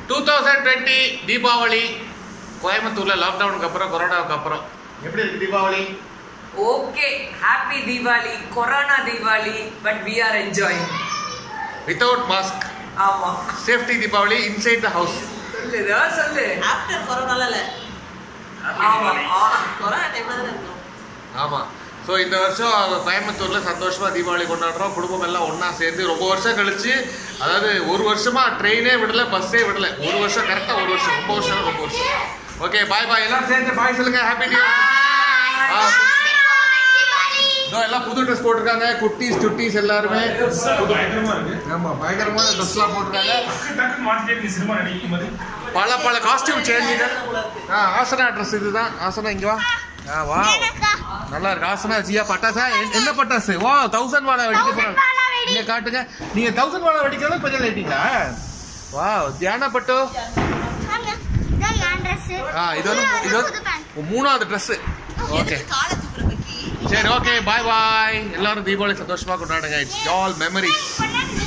Two thousand twenty Deepavali கோயம்புத்தூர்ல லாக்டவுனுக்கு அப்புறம் கொரோனாவுக்கு அப்புறம் எப்படி இருக்கு Deepavali okay happy Deepavali corona Deepavali but we are enjoying without mask ஆமா safety Deepavali inside the house சொல்லு ஏதாவது சொல்லு ஆஃப்டர் கொரோனால இல்ல ஆமா ஆ. கொரோனா டைம்ல தான் இருக்கோம் ஆமா ஸோ இந்த வருஷம் கோயம்புத்தூர்ல சந்தோஷமா தீபாவளி கொண்டாடுறோம் குடும்பம் எல்லாம் ஒண்ணா சேர்ந்து ரொம்ப வருஷம் கழிச்சு அதாவது ஒரு வருஷமா ட்ரெயினே விடல பஸ்ஸே விடல ஒரு வருஷம் கரெக்டா ஒரு வருஷம் ரொம்ப வருஷம் ரொம்ப வருஷம் ஓகே பாய் பாய் எல்லாரும் சேர்ந்து பாய் சொல்லுங்க ஹாப்பி நியூ இதோ எல்லாம் புது ட்ரெஸ் போட்டிருக்காங்க குட்டீஸ் சுட்டீஸ் எல்லாருமே பயங்கரமா இருக்கு ஆமா பயங்கரமான ட்ரெஸ்லாம் போட்டிருக்காங்க டக்கு டக்குன்னு மாத்திட்டே இருக்கு சினிமா நடிக்கும் போது பல பல காஸ்டியூம் சேஞ்சுகள் ஆ ஆசனா ட்ரெஸ் இதுதான் ஆசனா இங்க வா ஆ வா நல்லா இருக்கு ஆசனா ஜியா பட்டாசா எ- என்ன பட்டாசு வா தௌசண்ட் வாழை வெடிக்க போறாங்க நீங்க காட்டுங்க நீங்க தௌசண்ட் வாழை வெடிக்கிறத பெரிய லைட்டிங்களா வா தியான பட்டு ஆ இது வந்து இது வந்து மூணாவது ட்ரெஸ் ஓகே காலை தூக்குற பக்கி சரி ஓகே பாய் பாய் எல்லாரும் தீபாவளி சந்தோஷமா கொண்டாடுங்க இட்ஸ் ஆல் மெமரிஸ் பண்ணாதீங்க